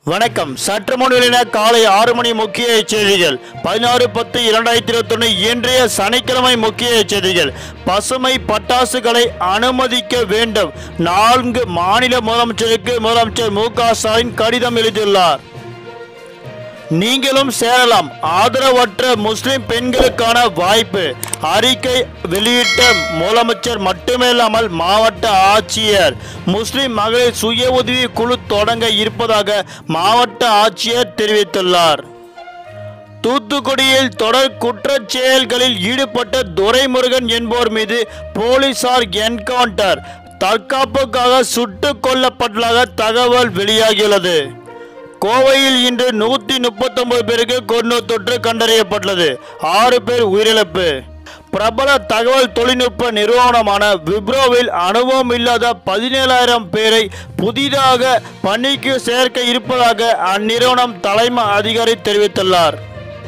வணக்கம் சற்று முன்னிலின காலை ஆறு மணி முக்கிய செய்திகள் பதினாறு பத்து இரண்டாயிரத்தி இருபத்தொன்னு இன்றைய சனிக்கிழமை முக்கிய செய்திகள் பசுமை பட்டாசுகளை அனுமதிக்க வேண்டும் நான்கு மாநில முதலமைச்சருக்கு முதலமைச்சர் மு க ஸ்டாலின் கடிதம் எழுதியுள்ளார் நீங்களும் சேரலாம் ஆதரவற்ற முஸ்லிம் பெண்களுக்கான வாய்ப்பு அறிக்கை வெளியிட்ட முதலமைச்சர் மட்டுமில்லாமல் மாவட்ட ஆட்சியர் முஸ்லிம் மகளிர் சுய உதவி குழு தொடங்க இருப்பதாக மாவட்ட ஆட்சியர் தெரிவித்துள்ளார் தூத்துக்குடியில் தொடர் குற்றச் செயல்களில் ஈடுபட்ட துரைமுருகன் என்போர் மீது போலீசார் என்கவுண்டர் தற்காப்புக்காக சுட்டுக் கொல்லப்பட்டதாக தகவல் வெளியாகியுள்ளது கோவையில் இன்று நூற்றி முப்பத்தொன்பது பேருக்கு கொரோனா தொற்று கண்டறியப்பட்டுள்ளது ஆறு பேர் உயிரிழப்பு பிரபல தகவல் தொழில்நுட்ப நிறுவனமான விப்ரோவில் அனுபவம் இல்லாத பதினேழாயிரம் பேரை புதிதாக பணிக்கு சேர்க்க இருப்பதாக அந்நிறுவனம் தலைமை அதிகாரி தெரிவித்துள்ளார்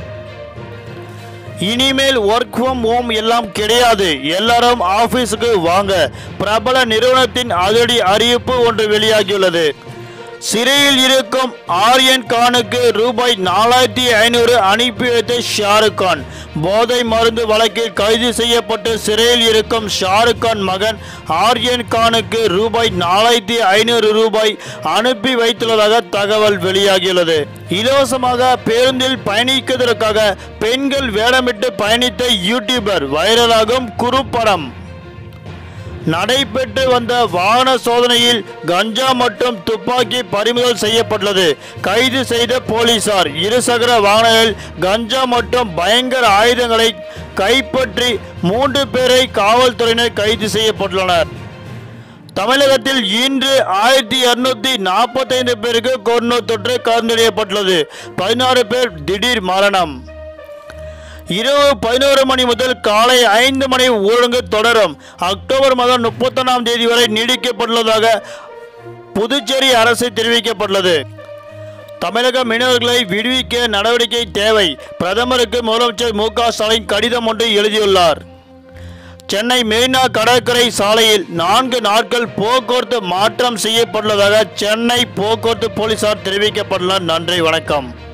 இனிமேல் ஒர்க் ஃப்ரம் ஹோம் எல்லாம் கிடையாது எல்லாரும் ஆபீஸுக்கு வாங்க பிரபல நிறுவனத்தின் அதிரடி அறிவிப்பு ஒன்று வெளியாகியுள்ளது சிறையில் இருக்கும் ஆரியன் கானுக்கு ரூபாய் நாலாயிரத்தி ஐநூறு அனுப்பி வைத்த ஷாருக் கான் போதை மருந்து வழக்கில் கைது செய்யப்பட்டு சிறையில் இருக்கும் ஷாருக் கான் மகன் ஆரியன் கானுக்கு ரூபாய் நாலாயிரத்தி ஐநூறு ரூபாய் அனுப்பி வைத்துள்ளதாக தகவல் வெளியாகியுள்ளது இலவசமாக பேருந்தில் பயணிப்பதற்காக பெண்கள் வேடமிட்டு பயணித்த யூடியூபர் வைரலாகும் குறுப்படம் நடைபெற்று வந்த வாகன சோதனையில் கஞ்சா மற்றும் துப்பாக்கி பறிமுதல் செய்யப்பட்டுள்ளது கைது செய்த போலீசார் இருசக்கர வாகனங்களில் கஞ்சா மற்றும் பயங்கர ஆயுதங்களை கைப்பற்றி மூன்று பேரை காவல்துறையினர் கைது செய்யப்பட்டுள்ளனர் தமிழகத்தில் இன்று ஆயிரத்தி இருநூத்தி நாற்பத்தைந்து பேருக்கு கொரோனா தொற்று கண்டறியப்பட்டுள்ளது பதினாறு பேர் திடீர் மரணம் இரவு பதினோரு மணி முதல் காலை ஐந்து மணி ஊரடங்கு தொடரும் அக்டோபர் மாதம் முப்பத்தொன்னாம் தேதி வரை நீடிக்கப்பட்டுள்ளதாக புதுச்சேரி அரசு தெரிவிக்கப்பட்டுள்ளது தமிழக மீனவர்களை விடுவிக்க நடவடிக்கை தேவை பிரதமருக்கு முதலமைச்சர் மு க ஸ்டாலின் கடிதம் ஒன்று எழுதியுள்ளார் சென்னை மெரினா கடற்கரை சாலையில் நான்கு நாட்கள் போக்குவரத்து மாற்றம் செய்யப்பட்டுள்ளதாக சென்னை போக்குவரத்து போலீசார் தெரிவிக்கப்பட்டுள்ளனர் நன்றி வணக்கம்